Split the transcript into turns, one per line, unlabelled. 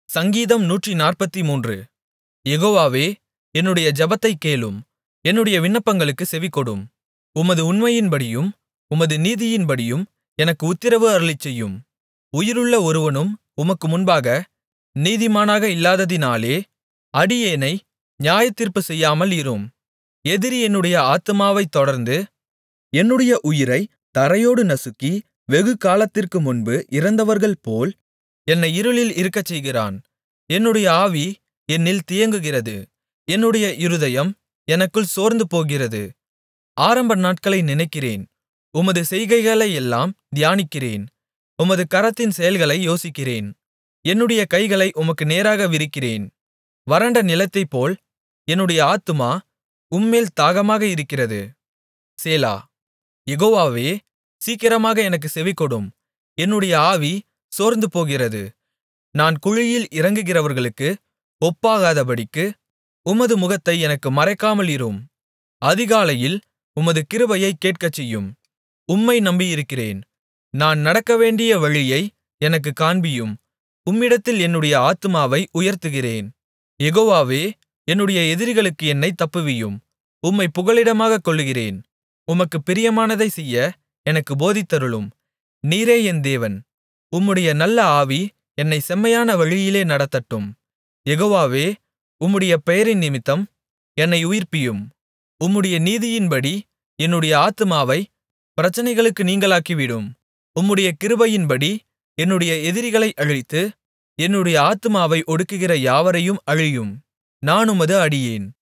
சங்கீதம் நூற்றுநாற்பத்துமூன்று யெகோவாவே என்னுடைய ஜெபத்தைக் கேளும் என்னுடைய விண்ணப்பங்களுக்குச் செவிகொடும் உமது உண்மையின்படியும் உமது நீதியின்படியும் எனக்கு உத்திரவு அருளிச்செய்யும் உயிருள்ள ஒருவனும் உமக்கு முன்பாக நீதிமானாக இல்லாததினாலே அடியேனை நியாயத்தீர்ப்பு செய்யாமல் இரும் எதிரி என்னுடைய ஆத்துமாவைத் தொடர்ந்து என்னுடைய உயிரைத் தரையோடு நசுக்கி வெகுகாலத்திற்கு முன்பு இறந்தவர்கள்போல் என்னை இருளில் இருக்கச்செய்கிறான் என்னுடைய ஆவி என்னில் தியங்குகிறது என்னுடைய இருதயம் எனக்குள் சோர்ந்துபோகிறது ஆரம்ப நாட்களை நினைக்கிறேன் உமது செய்கைகளையெல்லாம் தியானிக்கிறேன் உமது கரத்தின் செயல்களை யோசிக்கிறேன் என்னுடைய கைகளை உமக்கு நேராக விரிக்கிறேன் வறண்ட நிலத்தைப்போல் என்னுடைய ஆத்துமா உம்மேல் தாகமாக இருக்கிறது சேலா யெகோவாவே சீக்கிரமாக எனக்குச் செவிகொடும் என்னுடைய ஆவி சோர்ந்துபோகிறது நான் குழியில் இறங்குகிறவர்களுக்கு ஒப்பாகாதபடிக்கு உமது முகத்தை எனக்கு மறைக்காமல் இரும் அதிகாலையில் உமது கிருபையைக் கேட்கச்செய்யும் உம்மை நம்பியிருக்கிறேன் நான் நடக்கவேண்டிய வழியை எனக்குக் காண்பியும் உம்மிடத்தில் என்னுடைய ஆத்துமாவை உயர்த்துகிறேன் யெகோவாவே என்னுடைய எதிரிகளுக்கு என்னைத் தப்புவியும் உம்மைப் புகலிடமாகக் கொள்ளுகிறேன் உமக்குப் பிரியமானதைச் செய்ய எனக்குப் போதித்தருளும் நீரே என் தேவன் உம்முடைய நல்ல ஆவி என்னைச் செம்மையான வழியிலே நடத்தட்டும் யெகோவாவே உம்முடைய பெயரினிமித்தம் என்னை உயிர்ப்பியும் உம்முடைய நீதியின்படி என்னுடைய ஆத்துமாவைப் பிரச்சனைகளுக்கு நீங்கலாக்கிவிடும் உம்முடைய கிருபையின்படி என்னுடைய எதிரிகளை அழித்து என்னுடைய ஆத்துமாவை ஒடுக்குகிற யாவரையும் அழியும் நான் உமது அடியேன்